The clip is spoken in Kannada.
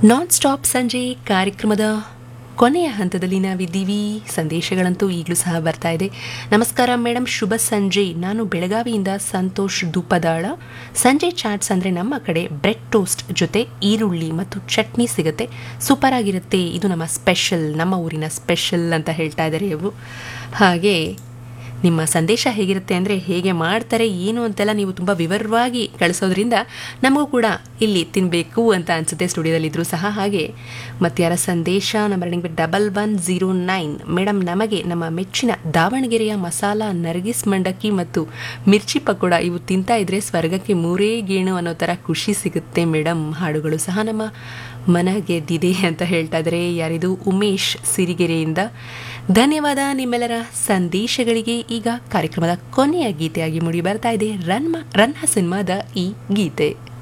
ನಾನ್ ಸ್ಟಾಪ್ ಸಂಜೆ ಕಾರ್ಯಕ್ರಮದ ಕೊನೆಯ ಹಂತದಲ್ಲಿ ನಾವಿದ್ದೀವಿ ಸಂದೇಶಗಳಂತೂ ಈಗಲೂ ಸಹ ಬರ್ತಾ ಇದೆ ನಮಸ್ಕಾರ ಮೇಡಮ್ ಶುಭ ಸಂಜೆ ನಾನು ಬೆಳಗಾವಿಯಿಂದ ಸಂತೋಷ್ ದುಪ್ಪದಾಳ ಸಂಜೆ ಚಾಟ್ಸ್ ಅಂದರೆ ನಮ್ಮ ಕಡೆ ಬ್ರೆಡ್ ಟೋಸ್ಟ್ ಜೊತೆ ಈರುಳ್ಳಿ ಮತ್ತು ಚಟ್ನಿ ಸಿಗುತ್ತೆ ಸೂಪರ್ ಆಗಿರುತ್ತೆ ಇದು ನಮ್ಮ ಸ್ಪೆಷಲ್ ನಮ್ಮ ಊರಿನ ಸ್ಪೆಷಲ್ ಅಂತ ಹೇಳ್ತಾ ಇದ್ದಾರೆ ಇವರು ಹಾಗೆ ನಿಮ್ಮ ಸಂದೇಶ ಹೇಗಿರುತ್ತೆ ಅಂದರೆ ಹೇಗೆ ಮಾಡ್ತಾರೆ ಏನು ಅಂತೆಲ್ಲ ನೀವು ತುಂಬ ವಿವರವಾಗಿ ಕಳಿಸೋದ್ರಿಂದ ನಮಗೂ ಕೂಡ ಇಲ್ಲಿ ತಿನ್ನಬೇಕು ಅಂತ ಅನಿಸುತ್ತೆ ಸ್ಟುಡಿಯೋದಲ್ಲಿದ್ದರೂ ಸಹ ಹಾಗೆ ಮತ್ತಾರ ಸಂದೇಶ ನಂಬರ್ ನಿಮಗೆ double one zero nine madam ನಮಗೆ ನಮ್ಮ ಮೆಚ್ಚಿನ ದಾವಣಗೆರೆಯ ಮಸಾಲ ನರ್ಗಿಸ್ ಮಂಡಕ್ಕಿ ಮತ್ತು ಮಿರ್ಚಿ ಪಕೋಡ ಇವು ತಿಂತಾ ಇದ್ರೆ ಸ್ವರ್ಗಕ್ಕೆ ಮೂರೇ ಗೇಣು ಅನ್ನೋ ಥರ ಖುಷಿ ಸಿಗುತ್ತೆ ಮೇಡಮ್ ಹಾಡುಗಳು ಸಹ ನಮ್ಮ ಮನ ಗೆದ್ದಿದೆ ಅಂತ ಹೇಳ್ತಾ ಇದ್ದಾರೆ ಯಾರಿದು ಉಮೇಶ್ ಸಿರಿಗೆರೆಯಿಂದ ಧನ್ಯವಾದ ನಿಮ್ಮೆಲ್ಲರ ಸಂದೇಶಗಳಿಗೆ ಈಗ ಕಾರ್ಯಕ್ರಮದ ಕೊನೆಯ ಗೀತೆಯಾಗಿ ಮೂಡಿ ಬರ್ತಾ ಇದೆ ರನ್ ರನ್ನ ಸಿನಿಮಾದ ಈ ಗೀತೆ